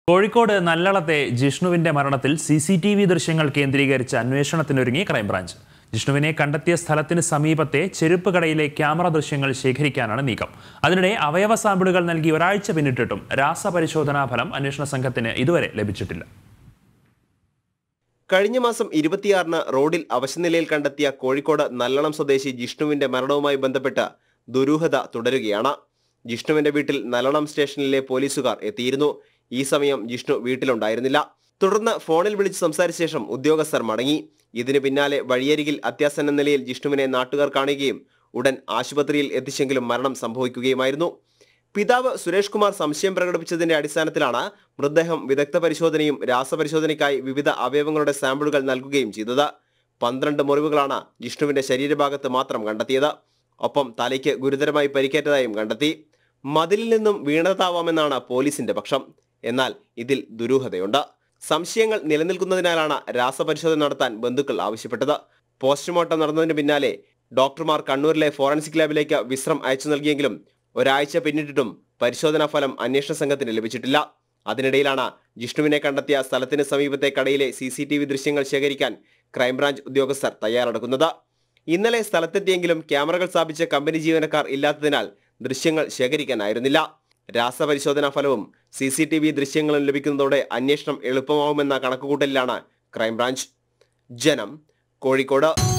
കോഴിക്കോട് നല്ലളത്തെ ജിഷ്ണുവിന്റെ മരണത്തിൽ C C T V ദൃശ്യങ്ങൾ കേന്ദ്രീകരിച്ച് അന്വേഷണത്തിനൊരുങ്ങി ക്രൈംബ്രാഞ്ച് ജിഷ്ണുവിനെ കണ്ടെത്തിയ സ്ഥലത്തിന് സമീപത്തെ ചെരുപ്പ് കടയിലെ ക്യാമറ ദൃശ്യങ്ങൾ ശേഖരിക്കാനാണ് നീക്കം അതിനിടെ അവയവ സാമ്പിളുകൾ നൽകി ഒരാഴ്ച പിന്നിട്ടിട്ടും രാസപരിശോധനാ ഫലം അന്വേഷണ സംഘത്തിന് ഇതുവരെ ലഭിച്ചിട്ടില്ല കഴിഞ്ഞ മാസം ഇരുപത്തിയാറിന് റോഡിൽ അവശനിലയിൽ കണ്ടെത്തിയ കോഴിക്കോട് നല്ലളം സ്വദേശി ജിഷ്ണുവിന്റെ മരണവുമായി ബന്ധപ്പെട്ട് ദുരൂഹത തുടരുകയാണ് ജിഷ്ണുവിന്റെ വീട്ടിൽ നല്ലളം സ്റ്റേഷനിലെ പോലീസുകാർ എത്തിയിരുന്നു ഈ സമയം ജിഷ്ണു വീട്ടിലുണ്ടായിരുന്നില്ല തുടർന്ന് ഫോണിൽ വിളിച്ച് സംസാരിച്ച ശേഷം ഉദ്യോഗസ്ഥർ മടങ്ങി ഇതിന് പിന്നാലെ വഴിയരികിൽ അത്യാസന്ന നിലയിൽ ജിഷ്ണുവിനെ നാട്ടുകാർ കാണുകയും ഉടൻ ആശുപത്രിയിൽ എത്തിച്ചെങ്കിലും മരണം സംഭവിക്കുകയുമായിരുന്നു പിതാവ് സുരേഷ് കുമാർ സംശയം പ്രകടിപ്പിച്ചതിന്റെ അടിസ്ഥാനത്തിലാണ് മൃതദേഹം വിദഗ്ധ പരിശോധനയും രാസപരിശോധനയ്ക്കായി വിവിധ അവയവങ്ങളുടെ സാമ്പിളുകൾ നൽകുകയും ചെയ്തത് പന്ത്രണ്ട് മുറിവുകളാണ് ജിഷ്ണുവിന്റെ ശരീരഭാഗത്ത് മാത്രം കണ്ടെത്തിയത് ഒപ്പം തലയ്ക്ക് ഗുരുതരമായി പരിക്കേറ്റതായും കണ്ടെത്തി മതിലിൽ നിന്നും വീണതാവാമെന്നാണ് പോലീസിന്റെ പക്ഷം എന്നാൽ ഇതിൽ ദുരൂഹതയുണ്ട് സംശയങ്ങൾ നിലനിൽക്കുന്നതിനാലാണ് രാസപരിശോധന നടത്താൻ ബന്ധുക്കൾ ആവശ്യപ്പെട്ടത് പോസ്റ്റ്മോർട്ടം നടന്നതിന് പിന്നാലെ ഡോക്ടർമാർ കണ്ണൂരിലെ ഫോറൻസിക് ലാബിലേക്ക് വിശ്രം അയച്ചു നൽകിയെങ്കിലും ഒരാഴ്ച പിന്നിട്ടിട്ടും പരിശോധനാ ഫലം അന്വേഷണ സംഘത്തിന് ലഭിച്ചിട്ടില്ല അതിനിടയിലാണ് ജിഷ്ണുവിനെ കണ്ടെത്തിയ സ്ഥലത്തിന് സമീപത്തെ കടയിലെ സി സി ടി വി ദൃശ്യങ്ങൾ ശേഖരിക്കാൻ ക്രൈംബ്രാഞ്ച് ഉദ്യോഗസ്ഥർ തയ്യാറെടുക്കുന്നത് ഇന്നലെ സ്ഥലത്തെത്തിയെങ്കിലും ക്യാമറകൾ സ്ഥാപിച്ച കമ്പനി ജീവനക്കാർ ഇല്ലാത്തതിനാൽ ദൃശ്യങ്ങൾ ശേഖരിക്കാനായിരുന്നില്ല രാസപരിശോധനാ ഫലവും സി സി ടി വി ദൃശ്യങ്ങളും ലഭിക്കുന്നതോടെ അന്വേഷണം എളുപ്പമാവുമെന്ന കണക്കുകൂട്ടലിലാണ് ക്രൈംബ്രാഞ്ച് ജനം കോഴിക്കോട്